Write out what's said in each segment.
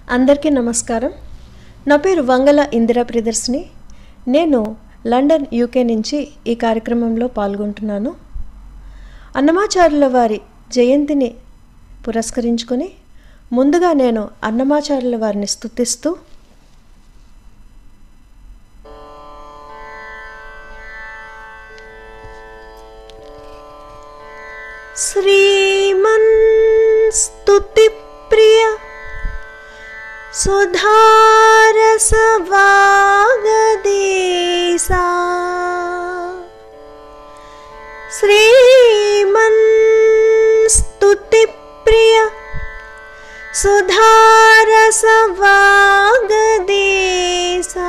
అందరికీ నమస్కారం నా పేరు వంగల ఇందిరా ప్రియదర్శిని నేను లండన్ యూకే నుంచి ఈ కార్యక్రమంలో పాల్గొంటున్నాను అన్నమాచార్యుల వారి జయంతిని పురస్కరించుకొని ముందుగా నేను అన్నమాచార్యుల వారిని స్తుతిస్తూ శ్రీమన్ స్తుతిప్రియ సుధారసవాగదీసా శ్రీమన్ స్తుతిప్రియ సుధారసవాగదీసా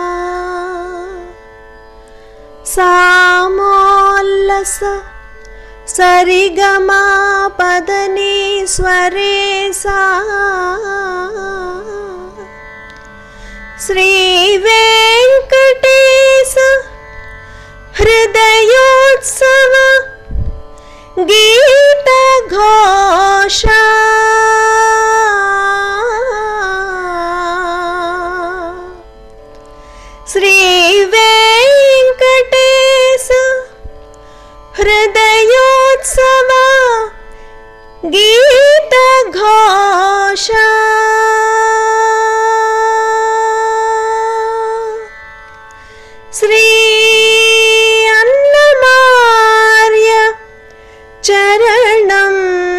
సామోల్లస సరిగమా పదని స్వరేసా శ్రీ వెంకటేశ హృదయోత్సవ గీత ఘోష శ్రీ వెంకటేశ హృదయోత్సవ గీత ఘోష శ్రీ అన్నమార్య చరణం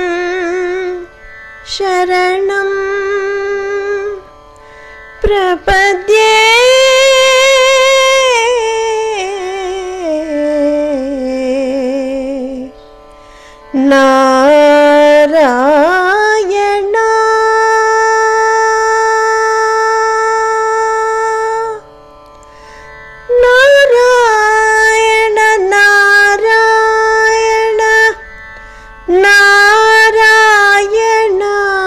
శరణం ప్రపద్యే నారాయణ నారాయణ నారాయణ నారాయణ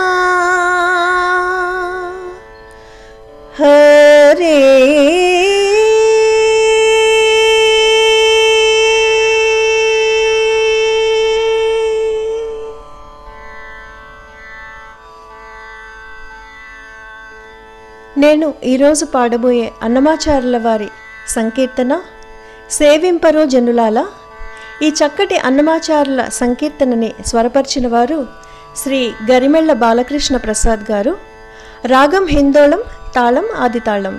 హరే నేను ఈరోజు పాడబోయే అన్నమాచార్యుల వారి సంకీర్తన సేవింపరో జనులాల ఈ చక్కటి అన్నమాచార్యుల సంకీర్తనని స్వరపరిచిన వారు శ్రీ గరిమెళ్ల బాలకృష్ణ ప్రసాద్ గారు రాగం హిందోళం తాళం ఆది తాళం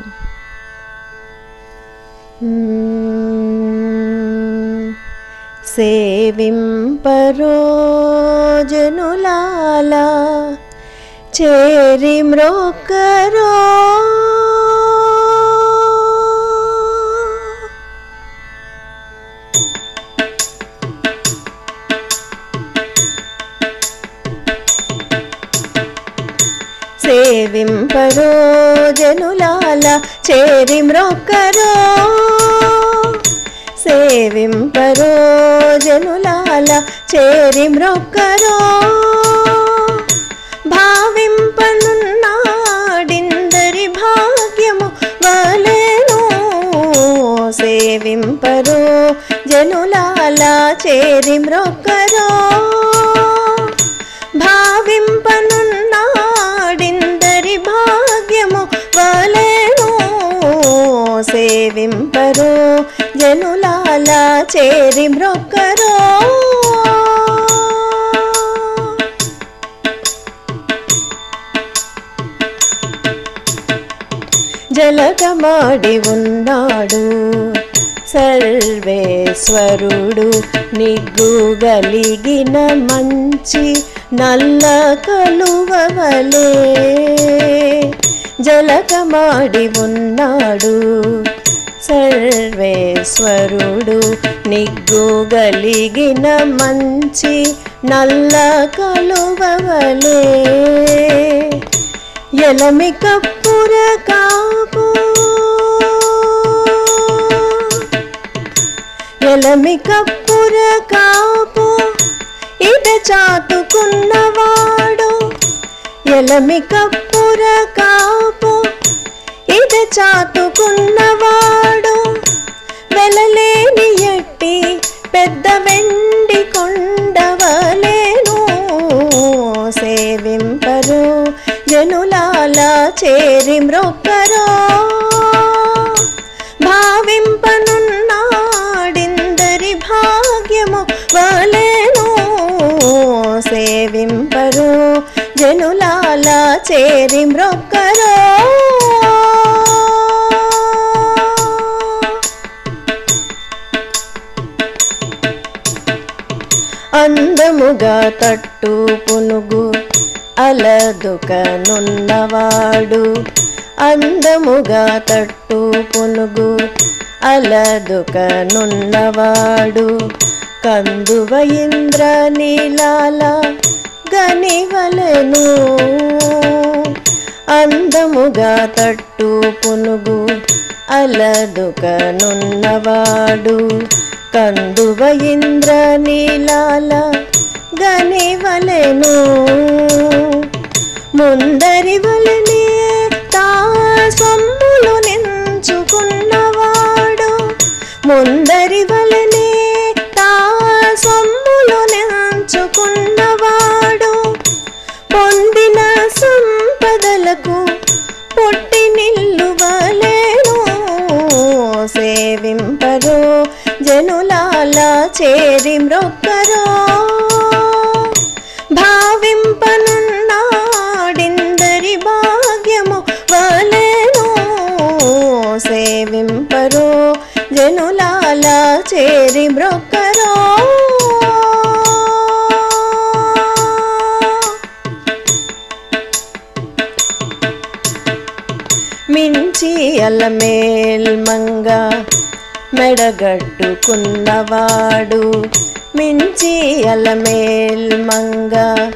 సేవింపరో జనులాలా చేరి మ్రోకరో సేవింపరో జనులాల చేరి మ్రోకరో సేవింపరో జనులాల చేరి మ్రోకరో భావింపనున్నాడిందరి భాగ్యము వలెను సేవింపరో జనులాల చేరి మ్రొక్కరో భావింపనున్నాడిందరి భాగ్యము వలెను సేవింపరో జనులాల చేరి మ్రొక్కరో జలకమాడి ఉన్నాడు సర్వేశ్వరుడు నిగ్గుగలిగిన మంచి నల్ల కలువవలే జలకమాడి ఉన్నాడు సర్వేశ్వరుడు నిగ్గుగలిగిన మంచి నల్ల కలువవలే ఎలమి కప్పుర కాపు ఎలమి కప్పుర కాపు ఇద చాతుకున్నవాడు ఎలమి కప్పుర కాపు ఇద చాతుకున్నవాడు వెలలేని ఎట్టి పెద్ద వెండి కొండవలేను సేవింపరు జనులాల జనులాల చేరి మ్రొక్కరో భావింపనున్నాడిందరి భాగ్యము వలెను సేవింపరు జనులాల చేరి మ్రొక్కరో అందముగా తట్టు పునుగు అలదుకనున్నవాడు అందముగా తట్టు పునుగు అలదుకనున్నవాడు కందువ ఇంద్ర నీలాల గనివలెను అందముగా తట్టు పునుగు అలదుకనున్నవాడు కందువ ఇంద్ర నీలాల గనివలెను ముందరి వలనే తా సొమ్ములు నెంచుకున్నవాడు ముందరి వలనే తా సొమ్ములు నెంచుకున్నవాడు పొందిన సంపదలకు పొట్టి నిల్లువలేను సేవింపరో జనులాల చేరి మ్రొక్కరో భావింపనున్నాడిందరి భాగ్యము వలెను సేవింపరో జనులాల చేరి మ్రొక్కరో మించి అలమేల్ మంగ మెడగట్టుకున్నవాడు మించి అలమేల్ మంగ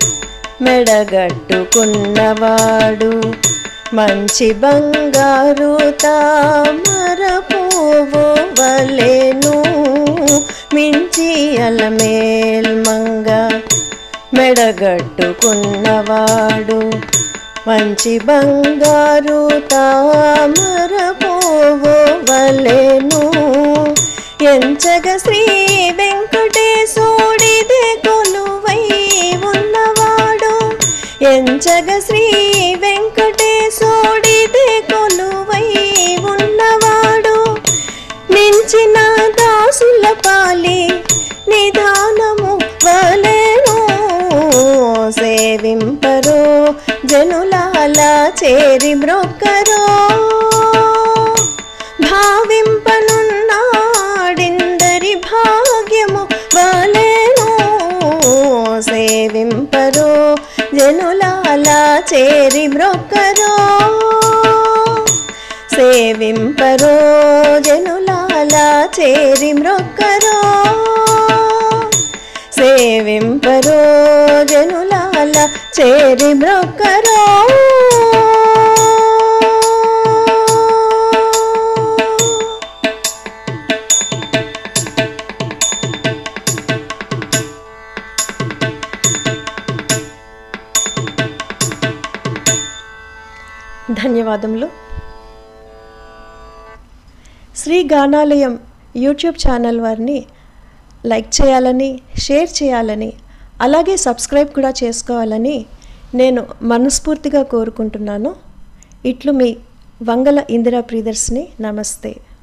మెడగట్టుకున్నవాడు మంచి బంగారు తామర పువ్వు వలెను మించి అలమేల్ మంగ మెడగట్టుకున్నవాడు మంచి బంగారు తామర పువ్వు వలెను ఎంచగ శ్రీ వెంకటేశుడిదే కొలువై ఉన్నవాడు ఎంచగ శ్రీ వెంకటేశుడిదే కొలువై ఉన్నవాడు మించిన దాసుల పాలి నిదానము వలెను సేవింపరో జనులాల చేరి మ్రొక్కరో భావింపనున్నాడిందరి భాగ్యము వలెను సేవింపరో జనులాల చేరి మ్రొక్కరో సేవింపరో జనులాల చేరి మ్రొక్కరో సేవింపరో జనులాల చేరి మ్రొక్కరో ధన్యవాదములు శ్రీ గానాలయం యూట్యూబ్ ఛానల్ వారిని లైక్ చేయాలని షేర్ చేయాలని అలాగే సబ్స్క్రైబ్ కూడా చేసుకోవాలని నేను మనస్ఫూర్తిగా కోరుకుంటున్నాను ఇట్లు మీ వంగల ఇందిరా ప్రియదర్శిని నమస్తే